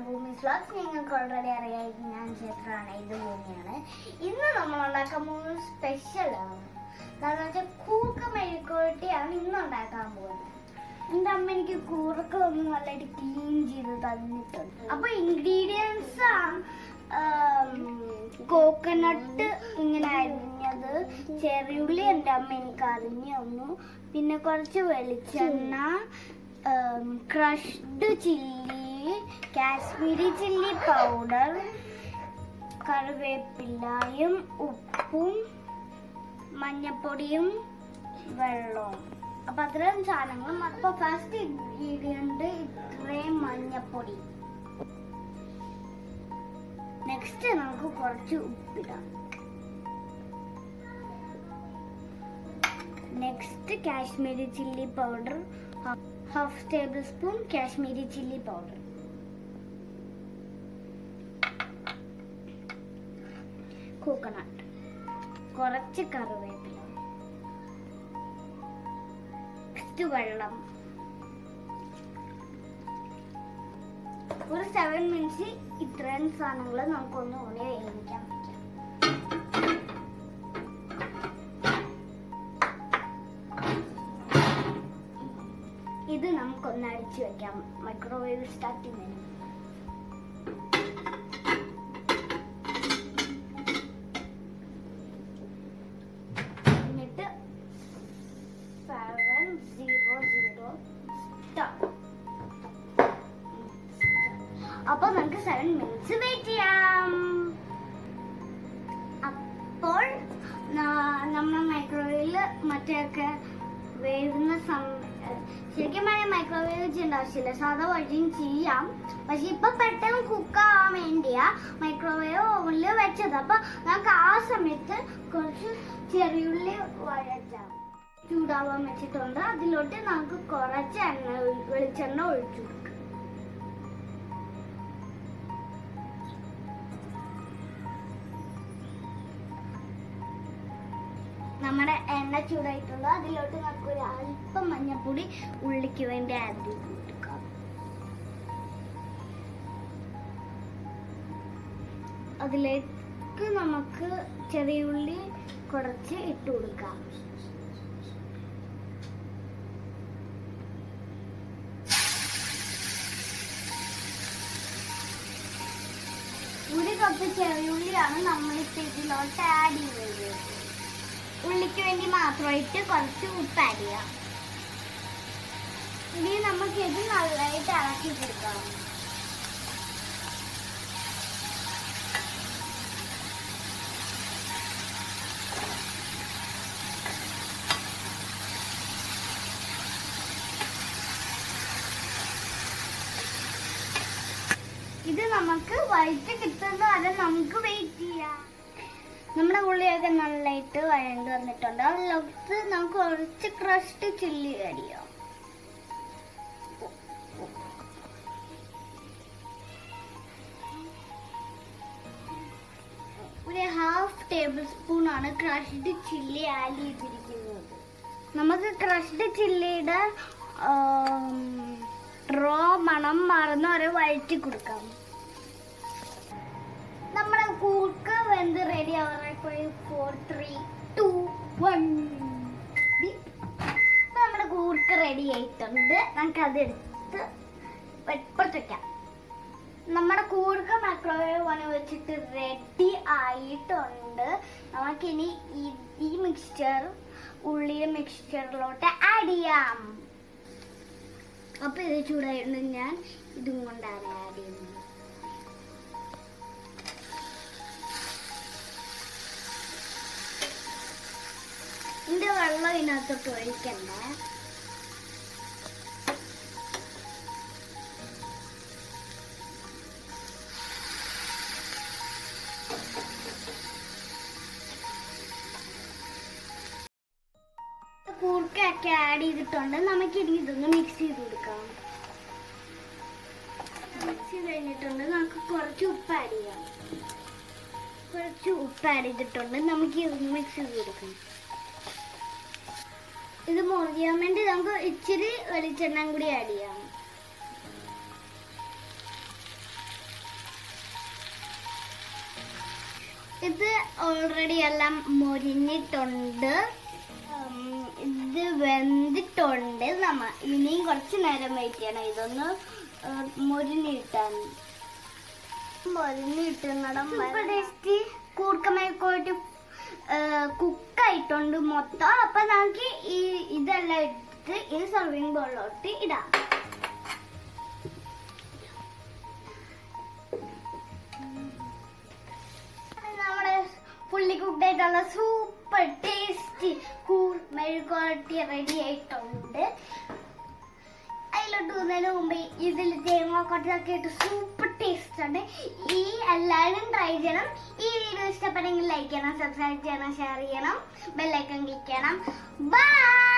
ഭൂമി സ്വാഗ്സ് നിങ്ങൾക്ക് ഓൾറെഡി അറിയാം ഞാൻ ചേട്ടനാണ് ഇത് ഭൂമിയാണ് ഇന്ന് നമ്മൾ ഉണ്ടാക്കാൻ പോകുന്നത് സ്പെഷ്യലാണ് എന്താണെന്ന് വെച്ചാൽ കൂർക്ക മെഴുക്കുവരട്ടിയാണ് ഇന്ന് ഉണ്ടാക്കാൻ പോകുന്നത് എൻ്റെ അമ്മ എനിക്ക് കൂർക്ക ഒന്ന് നല്ലതായിട്ട് ക്ലീൻ ചെയ്ത് തന്നിട്ടുണ്ട് അപ്പൊ ഇൻഗ്രീഡിയൻസ് കോക്കനട്ട് ഇങ്ങനെ അരിഞ്ഞത് ചെറിയുള്ളി എൻ്റെ അമ്മ എനിക്ക് അരിഞ്ഞു തന്നു പിന്നെ കുറച്ച് വെളിച്ചെണ്ണ crushed chilli Kashmiri chilli powder കറിവേപ്പിലയും ഉപ്പും മഞ്ഞപ്പൊടിയും വെള്ളവും അപ്പൊ അത്രയും സാധനങ്ങളും അപ്പൊ ഫസ്റ്റ് ഇൻഗ്രീഡിയന്റ് ഇത്രയും മഞ്ഞപ്പൊടി നെക്സ്റ്റ് നമുക്ക് കുറച്ച് ഉപ്പിടാം next Kashmiri chilli powder half tablespoon Kashmiri chilli powder coconut കുറച്ച് കറിവേപ്പില നെക്സ്റ്റ് വെള്ളം ഒരു സെവൻ മിനിറ്റ്സ് ഇത്രയും സാധനങ്ങൾ നമുക്കൊന്ന് ഉണി വേവിക്കാൻ പറ്റും ഇത് നമുക്കൊന്ന് അടിച്ചു വെക്കാം മൈക്രോവേവ് സ്റ്റാർട്ട് ചെയ്യുന്നതിന് എന്നിട്ട് സെവൻ സീറോ സീറോ സ്റ്റാർട്ട് അപ്പൊ നമുക്ക് സെവൻ മിനിറ്റ്സ് വെയിറ്റ് ചെയ്യാം അപ്പോൾ ന- നമ്മൾ മൈക്രോവേവില് മറ്റേയൊക്കെ വേവുന്ന സമയം ശരിക്കും പറഞ്ഞാൽ മൈക്രോവേവ് ചെയ്യേണ്ട ആവശ്യമില്ല സാധാ വഴിയും ചെയ്യാം പക്ഷെ ഇപ്പൊ പെട്ടെന്ന് കുക്ക് ആവാൻ വേണ്ടിയാ മൈക്രോവേവ് ഓവനിൽ വെച്ചത് അപ്പൊ നമുക്ക് ആ സമയത്ത് കുറച്ച് ചെറിയുള്ളി വഴറ്റാം ചൂടാവാൻ വെച്ചിട്ടുണ്ട് അതിലോട്ട് നമുക്ക് കുറച്ച് എണ്ണ ഒഴി- വെളിച്ചെണ്ണ ഒഴിച്ചു കൊടുക്കാം നമ്മുടെ എണ്ണ ചൂടായിട്ടുണ്ട് അതിലോട്ട് നമുക്ക് ഒരു അല്പം മഞ്ഞപ്പൊടി ഉള്ളിക്ക് വേണ്ടി ആഡ് ചെയ്ത് കൊടുക്കാം അതിലേക്ക് നമുക്ക് ചെറിയ ഉള്ളി കുറച്ച് ഇട്ട് കൊടുക്കാം ഒരു കപ്പ് ചെറിയുള്ളിയാണ് നമ്മളിപ്പോ ഇതിലോട്ട് ആഡ് ചെയ്യുന്നത് ഉള്ളിക്ക് വേണ്ടി മാത്രമായിട്ട് കുറച്ച് ഉപ്പ് ആഡ് ചെയ്യാം ഇനി നമുക്ക് ഇത് നല്ലതായിട്ട് ഇളക്കി കൊടുക്കാം ഇത് നമുക്ക് വഴിച്ച് കിട്ടുന്നത് വരെ നമുക്ക് വെയിറ്റ് ചെയ്യാം നമ്മുടെ ഉള്ളിയൊക്കെ നന്നായിട്ട് വഴണ്ട് വന്നിട്ടുണ്ട് അതിലോട്ട് നമുക്ക് കുറച്ച് ക്രഷ്ഡ് ചില്ലി അടിയോ ഒരു ഹാഫ് ടേബിൾ സ്പൂൺ ആണ് ക്രഷ്ഡ് ചില്ലി ആഡ് ചെയ്തിരിക്കുന്നത് നമുക്ക് ക്രഷ്ഡ് ചില്ലിയുടെ റോ മണം മാറുന്ന വരെ വഴറ്റി കൊടുക്കാം നമ്മുടെ കൂർക്ക വെന്ത് റെഡി ആവാറായി ഫോർ ത്രീ ടു വൺ നമ്മുടെ കൂർക്ക റെഡി ആയിട്ടുണ്ട് നമുക്ക് അത് എടുത്ത് വെപ്പുറത്ത് വെക്കാം നമ്മുടെ കൂർക്ക മൈക്രോവേവ് ഓൺ വെച്ചിട്ട് റെഡി ആയിട്ടുണ്ട് നമുക്കിനി ഈ ഈ മിക്സ്ചർ ഉള്ളിയുടെ മിക്സ്ചറിലോട്ട് ആഡ് ചെയ്യാം അപ്പൊ ഇത് ചൂടായിട്ട് ഞാൻ ഇതും കൊണ്ടാണ് ആഡ് ചെയ്യുന്നത് ഇതിന്റെ വെള്ളം ഇതിനകത്തോട്ട് ഒഴിക്കണ്ടേ കൂർക്കൊക്കെ ആഡ് ചെയ്തിട്ടുണ്ട് നമുക്ക് ഇനി ഇതൊന്ന് മിക്സ് ചെയ്ത് കൊടുക്കാം മിക്സ് ചെയ്ത് കഴിഞ്ഞിട്ടുണ്ട് നമുക്ക് കുറച്ച് ഉപ്പ് ആഡ് ചെയ്യാം കുറച്ച് ഉപ്പ് ആഡ് ചെയ്തിട്ടുണ്ട് നമുക്ക് ഇതൊന്ന് മിക്സ് ചെയ്ത് കൊടുക്കാം ഇത് മുറിയാൻ വേണ്ടി നമുക്ക് ഇച്ചിരി വെളിച്ചെണ്ണ കൂടി ആഡ് ചെയ്യാം ഇത് ഓൾറെഡി എല്ലാം മൊരിഞ്ഞിട്ടുണ്ട് ഉം, ഇത് വെന്തിട്ടുണ്ട് നമ്മ ഇനിയും കുറച്ച് നേരം വെയിറ്റ് ചെയ്യണം ഇതൊന്ന് ഏഹ്, മൊരിഞ്ഞിട്ടാൻ മൊരിഞ്ഞിട്ടുന്നടം ടേസ്റ്റ് കൂർക്കമേക്കോട്ട് കുക്കായിട്ടുണ്ട് മൊത്തം അപ്പൊ നമുക്ക് ഈ ഇതെല്ലാം എടുത്ത് ഈ സർവിങ് ബോളിലോട്ട് ഇടാം നമ്മുടെ ഫുള്ളി കുക്ക്ഡ് ആയിട്ടുള്ള സൂപ്പർ ടേസ്റ്റി കൂൾ മെഴുകുവരട്ടി റെഡി ആയിട്ടുണ്ട് അതിലോട്ട് പോകുന്നതിന് മുമ്പ് ഇതിൽ തേങ്ങാക്കൊട്ടൊക്കെ ഇട്ട് സൂപ്പർ ടേസ്റ്റ് ആണ് ഈ എല്ലാവരും ട്രൈ ചെയ്യണം ഈ വീഡിയോ ഇഷ്ടപ്പെട്ടെങ്കിൽ ലൈക്ക് ചെയ്യണം സബ്സ്ക്രൈബ് ചെയ്യണം ഷെയർ ചെയ്യണം ബെല്ലൈക്കൺ ക്ലിക്ക് ചെയ്യണം ബൈ